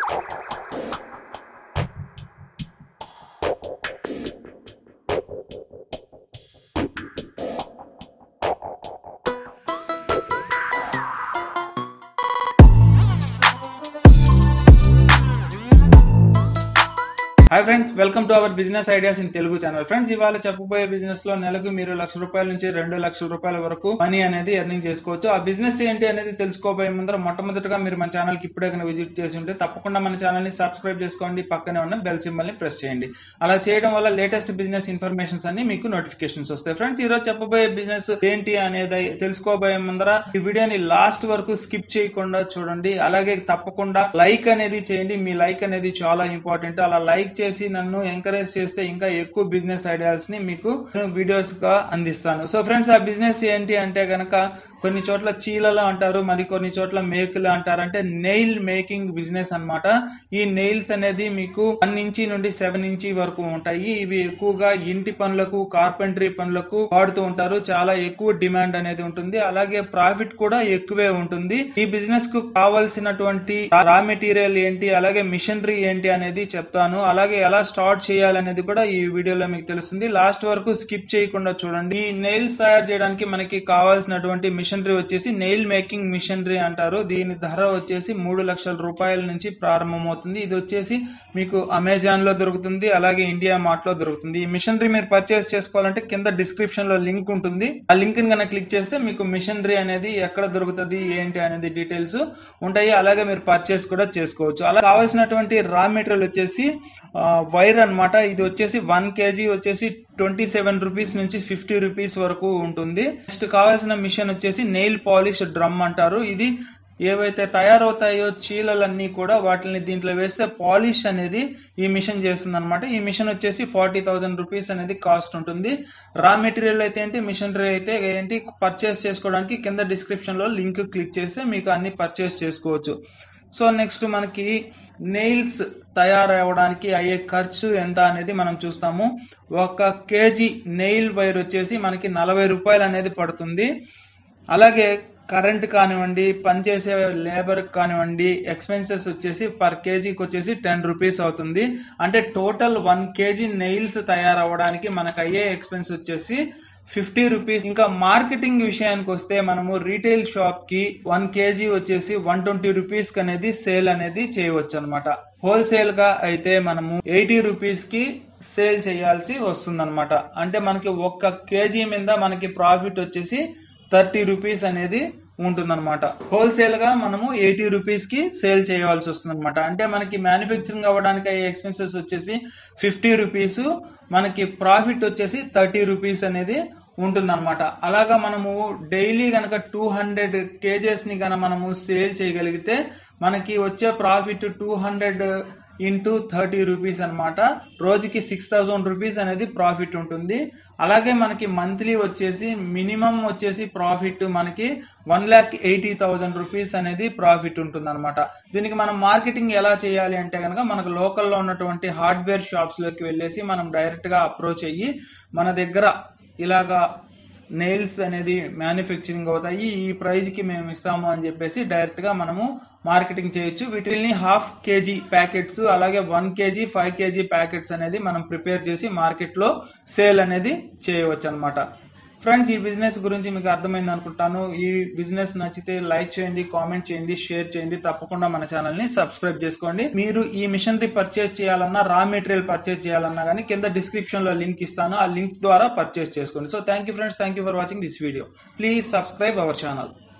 hi friends welcome to our business ideas in Telugu channel friends ఇవాళ చెప్పబోయే business లో నెలకు మీరు లక్ష రూపాయల నుంచి రెండు లక్షల రూపాయల వరకు మనీ అనేది ఎర్నింగ్ చేసుకోవచ్చు ఆ బిజినెస్ ఏంటి అనేది తెలుసుకోబోయే ముందర మొట్టమొదటిగా మీరు మన ఛానల్ కి ఇప్పుడే కనుక విజిట్ చేసి ఉంటే తప్పకుండా మన ఛానల్ ని సబ్స్క్రైబ్ చేసుకోండి పక్కనే ఉన్న బెల్ సింబల్ ని ప్రెస్ చేయండి అలా చేయడం వల్ల లేటెస్ట్ బిజినెస్ ఇన్ఫర్మేషన్స్ అన్ని మీకు నోటిఫికేషన్స్ వస్తాయి ఫ్రెండ్స్ ఈ రోజు చెప్పబోయే బిజినెస్ ఏంటి అనేది తెలుసుకోబోయే ముందర ఈ వీడియోని లాస్ట్ వరకు స్కిప్ చేయకుండా చూడండి అలాగే తప్పకుండా లైక్ అనేది చేయండి మీ లైక్ అనేది చాలా ఇంపార్టెంట్ అలా లైక్ చేసి నన్ను ఎంకరేజ్ చేస్తే ఇంకా ఎక్కువ బిజినెస్ ఐడియాస్ ని మీకు వీడియోస్ గా అందిస్తాను సో ఫ్రెండ్స్ ఆ బిజినెస్ ఏంటి అంటే గనక కొన్ని చోట్ల చీలలు అంటారు మరి కొన్ని చోట్ల మేకులు అంటారు అంటే నెయిల్ మేకింగ్ బిజినెస్ అన్నమాట ఈ నెయిల్స్ అనేది మీకు వన్ ఇంచి నుండి సెవెన్ ఇంచి వరకు ఉంటాయి ఇవి ఎక్కువగా ఇంటి పనులకు కార్పెంటరీ పనులకు వాడుతూ ఉంటారు చాలా ఎక్కువ డిమాండ్ అనేది ఉంటుంది అలాగే ప్రాఫిట్ కూడా ఎక్కువే ఉంటుంది ఈ బిజినెస్ కు కావాల్సినటువంటి రా మెటీరియల్ ఏంటి అలాగే మిషనరీ ఏంటి అనేది చెప్తాను అలాగే ఎలా స్టార్ట్ చేయాలనేది కూడా ఈ వీడియోలో మీకు తెలుస్తుంది లాస్ట్ వరకు స్కిప్ చేయకుండా చూడండి ఈ నెయిల్స్ తయారు చేయడానికి మనకి కావాల్సినటువంటి మిషనరీ వచ్చేసి నెయిల్ మేకింగ్ మిషనరీ అంటారు దీని ధర వచ్చేసి మూడు లక్షల రూపాయల నుంచి ప్రారంభమవుతుంది ఇది వచ్చేసి మీకు అమెజాన్ లో దొరుకుతుంది అలాగే ఇండియా మార్ట్ లో దొరుకుతుంది ఈ మిషనరీ మీరు పర్చేస్ చేసుకోవాలంటే కింద డిస్క్రిప్షన్ లో లింక్ ఉంటుంది ఆ లింక్ ని కనుక క్లిక్ చేస్తే మీకు మిషనరీ అనేది ఎక్కడ దొరుకుతుంది ఏంటి అనేది డీటెయిల్స్ ఉంటాయి అలాగే మీరు పర్చేస్ కూడా చేసుకోవచ్చు అలా కావాల్సినటువంటి రా మెటీరియల్ వచ్చేసి ఆ, వైర్ అన్నమాట ఇది వచ్చేసి వన్ కేజీ వచ్చేసి ట్వంటీ సెవెన్ రూపీస్ నుంచి ఫిఫ్టీ రూపీస్ వరకు ఉంటుంది నెక్స్ట్ కావాల్సిన మిషన్ వచ్చేసి నెయిల్ పాలిష్ డ్రమ్ అంటారు ఇది ఏవైతే తయారవుతాయో చీలలన్నీ కూడా వాటిని దీంట్లో వేస్తే పాలిష్ అనేది ఈ మిషన్ చేస్తుంది అనమాట ఈ మిషన్ వచ్చేసి ఫార్టీ థౌసండ్ రూపీస్ అనేది కాస్ట్ ఉంటుంది రా మెటీరియల్ అయితే ఏంటి మిషనరీ అయితే ఏంటి పర్చేస్ చేసుకోవడానికి కింద డిస్క్రిప్షన్ లో లింక్ క్లిక్ చేస్తే మీకు అన్ని పర్చేస్ చేసుకోవచ్చు సో నెక్స్ట్ మనకి నెయిల్స్ తయారవడానికి అయ్యే ఖర్చు ఎంత అనేది మనం చూస్తాము ఒక కేజీ నెయిల్ వైర్ వచ్చేసి మనకి నలభై రూపాయలు అనేది పడుతుంది అలాగే కరెంట్ కానివ్వండి పనిచేసే లేబర్ కానివ్వండి ఎక్స్పెన్సెస్ వచ్చేసి పర్ కేజీకి వచ్చేసి టెన్ రూపీస్ అవుతుంది అంటే టోటల్ వన్ కేజీ నెయిల్స్ తయారవ్వడానికి మనకు అయ్యే ఎక్స్పెన్స్ వచ్చేసి ఫిఫ్టీ రూపీస్ ఇంకా మార్కెటింగ్ విషయానికి వస్తే మనము రీటైల్ షాప్ కి వన్ కేజీ వచ్చేసి వన్ ట్వంటీ రూపీస్ కి అనేది సేల్ అనేది చేయవచ్చు అనమాట హోల్సేల్ గా అయితే మనము ఎయిటీ రూపీస్ కి సేల్ చేయాల్సి వస్తుంది అంటే మనకి ఒక్క కేజీ మీద మనకి ప్రాఫిట్ వచ్చేసి థర్టీ రూపీస్ అనేది ఉంటుందన్నమాట హోల్సేల్ గా మనము ఎయిటీ రూపీస్ కి సేల్ చేయవలసి వస్తుంది అనమాట అంటే మనకి మ్యానుఫ్యాక్చరింగ్ అవ్వడానికి అయ్యే ఎక్స్పెన్సెస్ వచ్చేసి ఫిఫ్టీ రూపీస్ మనకి ప్రాఫిట్ వచ్చేసి థర్టీ రూపీస్ అనేది ఉంటుందన్నమాట అలాగా మనము డైలీ గనక టూ హండ్రెడ్ కేజెస్ ని గన మనము సేల్ చేయగలిగితే మనకి వచ్చే profit two hundred into thirty rupees అనమాట రోజుకి సిక్స్ థౌజండ్ రూపీస్ అనేది ప్రాఫిట్ ఉంటుంది అలాగే మనకి మంత్లీ వచ్చేసి మినిమం వచ్చేసి ప్రాఫిట్ మనకి one lakh eighty thousand rupees అనేది ప్రాఫిట్ ఉంటుంది అనమాట దీనికి మనం మార్కెటింగ్ ఎలా చేయాలి అంటే కనుక మనకు లోకల్లో ఉన్నటువంటి హార్డ్వేర్ షాప్స్లోకి వెళ్ళేసి మనం డైరెక్ట్గా అప్రోచ్ అయ్యి మన దగ్గర ఇలాగా నెయిల్స్ అనేది మ్యానుఫ్యాక్చరింగ్ అవుతాయి ఈ ప్రైజ్ కి మేము ఇస్తాము అని చెప్పేసి డైరెక్ట్ గా మనము మార్కెటింగ్ చేయొచ్చు వీటిని హాఫ్ కేజీ ప్యాకెట్స్ అలాగే one KG five KG packets అనేది మనం ప్రిపేర్ చేసి మార్కెట్ లో సేల్ అనేది చేయవచ్చు అనమాట ఫ్రెండ్స్ ఈ బిజినెస్ గురించి మీకు అర్థమైంది అనుకుంటాను ఈ బిజినెస్ నచ్చితే లైక్ చేయండి కామెంట్ చేయండి షేర్ చేయండి తప్పకుండా మన ఛానల్ ని సబ్స్క్రైబ్ చేసుకోండి మీరు ఈ మిషనరీ పర్చేస్ చేయాలన్నా రా మెటీరియల్ పర్చేస్ చేయాలన్నా కానీ కింద డిస్క్రిప్షన్ లో లింక్ ఇస్తాను ఆ లింక్ ద్వారా పర్చేస్ చేసుకోండి so thank you friends thank you for watching this video please subscribe our channel